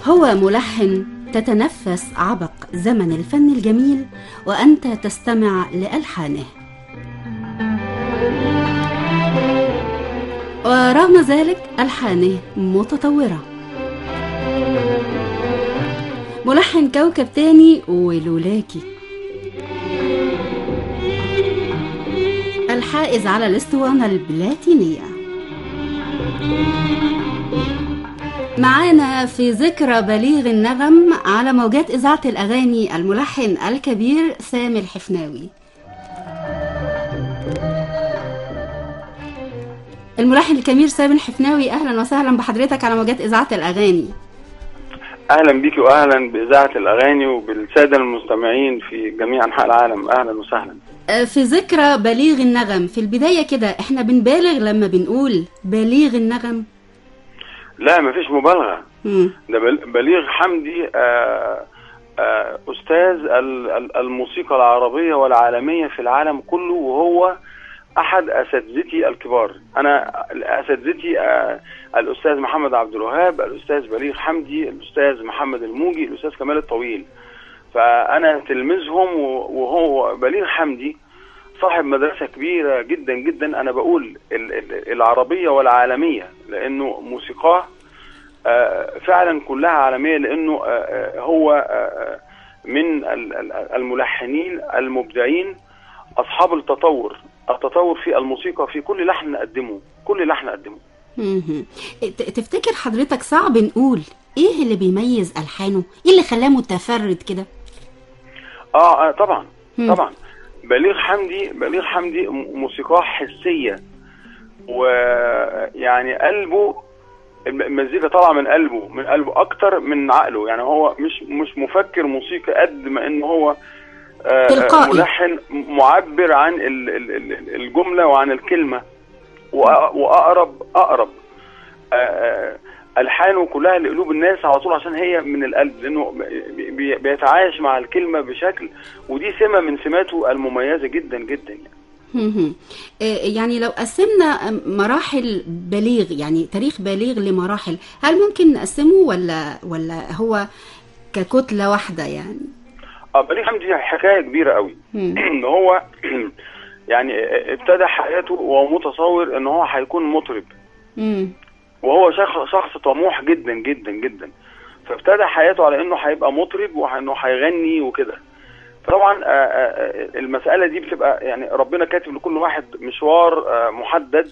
هو ملحن تتنفس عبق زمن الفن الجميل وأنت تستمع لألحانه ورغم ذلك ألحانه متطورة ملحن كوكب تاني ولولاكي الحائز على الاسطوانة البلاتينية معانا في ذكرى بليغ النغم على موجات إذاعة الأغاني الملحن الكبير سامي الحفناوي الملحن الكبير سامي الحفناوي أهلا وسهلا بحضرتك على موجات إذاعة الأغاني اهلا بيك واهلا باذاعه الاغاني وبالساده المستمعين في جميع انحاء العالم اهلا وسهلا آه، في ذكرى بليغ النغم في البداية كده احنا بنبالغ لما بنقول بليغ النغم لا مفيش مبالغه مم. ده بل- بليغ حمدي آه، آه، استاذ ال- ال- الموسيقى العربيه والعالميه في العالم كله وهو احد اساتذتي الكبار انا اساتذتي آه، الاستاذ محمد عبد الوهاب الاستاذ بليغ حمدي الاستاذ محمد الموجي الاستاذ كمال الطويل فانا تلميذهم و- وهو بليغ حمدي صاحب مدرسة كبيرة جدا جدا أنا بقول ال- ال- العربية والعالمية لأنه موسيقاه آه، فعلا كلها عالمية لأنه آه، آه، هو آه، آه، من ال- ال- الملحنين المبدعين أصحاب التطور التطور في الموسيقى في كل لحن نقدمه كل لحن نقدمه مهم. ت- تفتكر حضرتك صعب نقول ايه اللي بيميز ألحانه ايه اللي خلاه متفرد كده اه آه، طبعا مم. طبعا بليغ حمدي بليغ حمدي م- موسيقاه حسيه ويعني قلبه الم- المزيكا طالعه من قلبه من قلبه اكتر من عقله يعني هو مش مش مفكر موسيقى قد ما انه هو آه، تلقائي. ملحن معبر عن ال- ال- ال- الجمله وعن الكلمه وأ- واقرب اقرب آه، آه، الحانه كلها لقلوب الناس على طول عشان هي من القلب لانه بي- بي- بيتعايش مع الكلمه بشكل ودي سمه من سماته المميزه جدا جدا يعني. مهم. آه، يعني لو قسمنا مراحل بليغ يعني تاريخ بليغ لمراحل هل ممكن نقسمه ولا ولا هو ككتلة واحدة يعني اه بليغ حمدي حكايه كبيره قوي مم. ان هو يعني ابتدى حياته وهو متصور ان هو هيكون مطرب مم. وهو شخص شخص طموح جدا جدا جدا فابتدى حياته على انه هيبقى مطرب وانه هيغني وكده طبعا آه، آه، المساله دي بتبقى يعني ربنا كاتب لكل واحد مشوار آه، محدد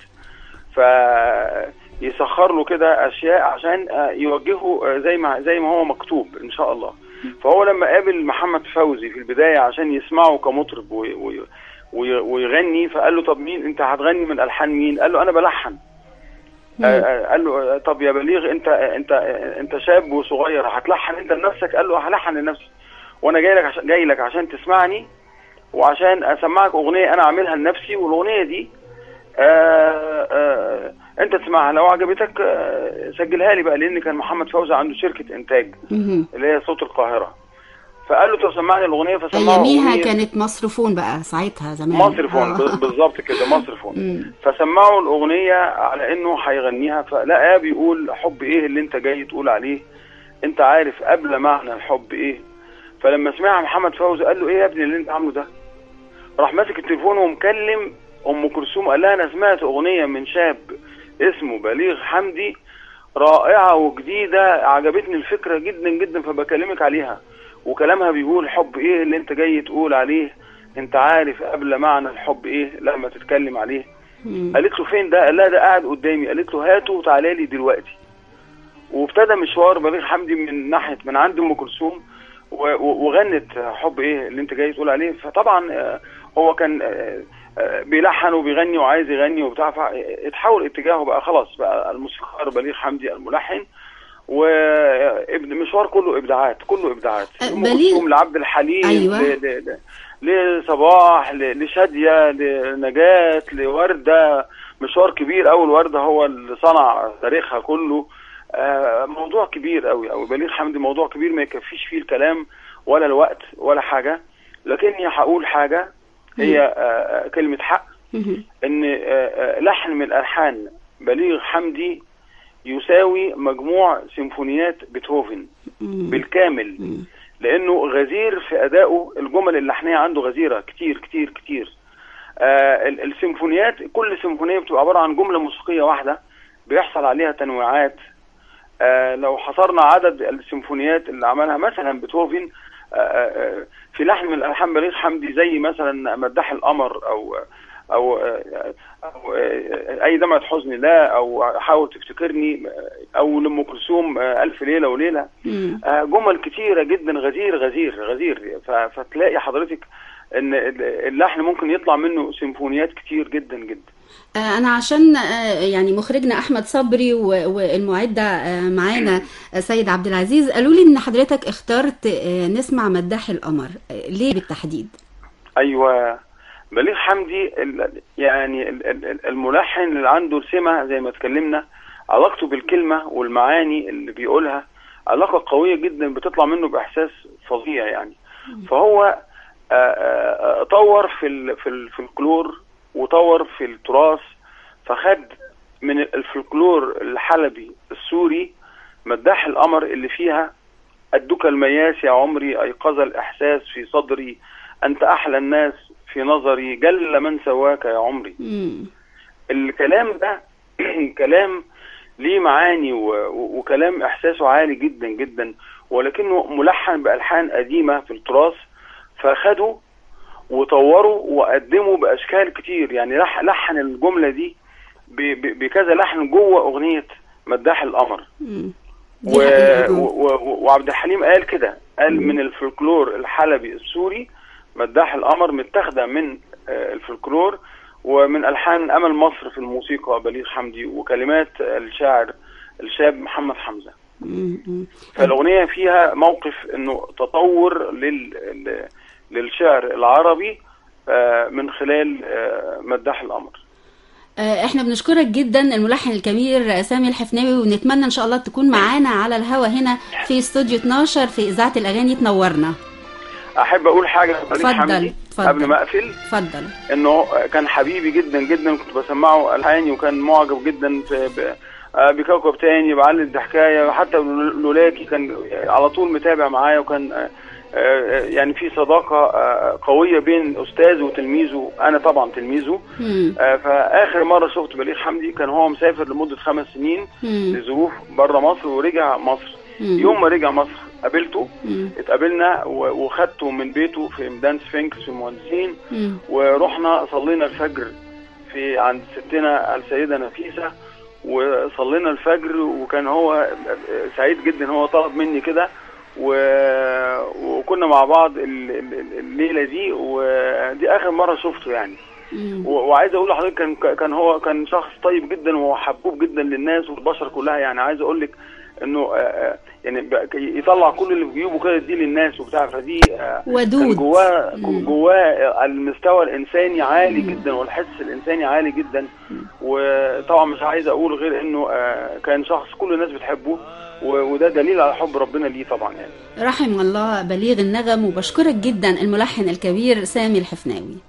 فيسخر له كده اشياء عشان آه، يوجهه آه، زي ما زي ما هو مكتوب ان شاء الله فهو لما قابل محمد فوزي في البدايه عشان يسمعه كمطرب وي- وي- وي- ويغني فقال له طب مين انت هتغني من الحان مين قال له انا بلحن آه، آه، قال له آه، طب يا بليغ انت آه، انت آه، انت شاب وصغير هتلحن انت لنفسك قال له هلحن لنفسي وانا جاي لك عشان جاي لك عشان تسمعني وعشان اسمعك اغنيه انا عاملها لنفسي والاغنيه دي آه آه انت تسمعها لو عجبتك آه سجلها لي بقى لان كان محمد فوزي عنده شركه انتاج مهم. اللي هي صوت القاهره فقال له طب سمعني الاغنيه فسمعه اياميها أغنية كانت مصرفون بقى ساعتها زمان مصرفون آه. ب- بالظبط كده مصرفون مم. فسمعوا الأغنية على إنه هيغنيها فلقاه بيقول حب إيه اللي أنت جاي تقول عليه أنت عارف قبل معنى الحب إيه فلما سمعها محمد فوزي قال له إيه يا ابني اللي أنت عامله ده راح ماسك التليفون ومكلم أم كلثوم قال لها أنا سمعت أغنية من شاب اسمه بليغ حمدي رائعة وجديدة عجبتني الفكرة جدا جدا فبكلمك عليها وكلامها بيقول حب ايه اللي انت جاي تقول عليه انت عارف قبل معنى الحب ايه لما تتكلم عليه مم. قالت له فين ده قال لها ده قاعد قدامي قالت له هاته وتعالى لي دلوقتي وابتدى مشوار بليغ حمدي من ناحيه من عند ام كلثوم و- و- وغنت حب ايه اللي انت جاي تقول عليه فطبعا آه، هو كان آه، آه، بيلحن وبيغني وعايز يغني وبتاع فاتحول اتجاهه بقى خلاص بقى الموسيقار بليغ حمدي الملحن ومشوار كله ابداعات كله ابداعات أه، ام بليغ- كلثوم لعبد الحليم أيوة. ل- ل- ل- لصباح ل- لشاديه لنجاة لورده مشوار كبير أوي الورده هو اللي صنع تاريخها كله آه، موضوع كبير قوي قوي بليغ حمدي موضوع كبير ما يكفيش فيه الكلام ولا الوقت ولا حاجه لكني هقول حاجه هي آه، آه، كلمه حق مهم. ان آه، آه، لحن من الالحان بليغ حمدي يساوي مجموع سيمفونيات بيتهوفن مم. بالكامل مم. لانه غزير في ادائه الجمل اللحنيه عنده غزيره كتير كتير كتير آه ال- السيمفونيات كل سيمفونيه بتبقى عباره عن جمله موسيقيه واحده بيحصل عليها تنويعات آه لو حصرنا عدد السيمفونيات اللي عملها مثلا بيتهوفن آه آه في لحن من الالحان بليغ حمدي زي مثلا مداح القمر او او, آه أو آه اي دمعه حزن لا او حاول تفتكرني او لام كلثوم آه الف ليله وليله مم. آه، جمل كتيرة جدا غزير غزير غزير ف- فتلاقي حضرتك ان اللحن ممكن يطلع منه سيمفونيات كتير جدا جدا آه، أنا عشان آه، يعني مخرجنا أحمد صبري و- والمعدة آه، معانا آه، سيد عبد العزيز قالوا لي إن حضرتك اخترت آه، نسمع مداح القمر آه، ليه بالتحديد؟ ايوه بليغ حمدي ال- يعني ال- ال- الملحن اللي عنده سمة زي ما اتكلمنا علاقته بالكلمة والمعاني اللي بيقولها علاقة قوية جدا بتطلع منه بإحساس فظيع يعني فهو آه، آه، طور في ال- في الفلكلور وطور في التراث فخد من الفلكلور الحلبي السوري مداح القمر اللي فيها أدك المياس يا عمري أيقظ الإحساس في صدري أنت أحلى الناس في نظري جل من سواك يا عمري مم. الكلام ده كلام ليه معاني و- و- وكلام إحساسه عالي جدا جدا ولكنه ملحن بألحان قديمة في التراث فخدوا وطوروا وقدموا بأشكال كتير يعني لح- لحن الجملة دي ب- ب- بكذا لحن جوه أغنية مداح القمر مم. و... دي حقيقة. و... و... وعبد الحليم قال كده قال من الفلكلور الحلبي السوري مداح القمر متاخده من آه، الفلكلور ومن الحان امل مصر في الموسيقى بليغ حمدي وكلمات الشاعر الشاب محمد حمزه مم. مم. فالاغنيه فيها موقف انه تطور لل... لل- للشعر العربي آه، من خلال آه، مداح القمر آه، احنا بنشكرك جدا الملحن الكبير سامي الحفناوي ونتمنى ان شاء الله تكون معانا على الهوا هنا في استوديو 12 في اذاعه الاغاني تنورنا احب اقول حاجه لبليغ اتفضل، حمدي اتفضل. قبل ما اقفل اتفضل انه كان حبيبي جدا جدا كنت بسمعه الحاني وكان معجب جدا في ب- آه بكوكب تاني بعلل دي حكايه حتى لولاكي كان على طول متابع معايا وكان آه، آه، يعني في صداقه آه، قويه بين استاذ وتلميذه انا طبعا تلميذه مم. آه، فاخر مره شفت بليغ حمدي كان هو مسافر لمده خمس سنين مم. لظروف بره مصر ورجع مصر مم. يوم ما رجع مصر قابلته مم. اتقابلنا و- وخدته من بيته في ميدان سفنكس في المهندسين مم. ورحنا صلينا الفجر في عند ستنا السيدة نفيسة وصلينا الفجر وكان هو سعيد جدا هو طلب مني كده و- وكنا مع بعض ال- ال- الليلة دي ودي آخر مرة شفته يعني مم. و- وعايز اقول لحضرتك كان كان هو كان شخص طيب جدا وحبوب جدا للناس والبشر كلها يعني عايز اقول لك انه آه، آه، يعني ب- يطلع كل اللي في جيوبه كده يديه للناس وبتاع فدي آه، كان ودود جواه مم. جواه المستوى الانساني عالي جدا والحس الانساني عالي جدا وطبعا مش عايز اقول غير انه آه، كان شخص كل الناس بتحبه و- وده دليل على حب ربنا ليه طبعا يعني رحم الله بليغ النغم وبشكرك جدا الملحن الكبير سامي الحفناوي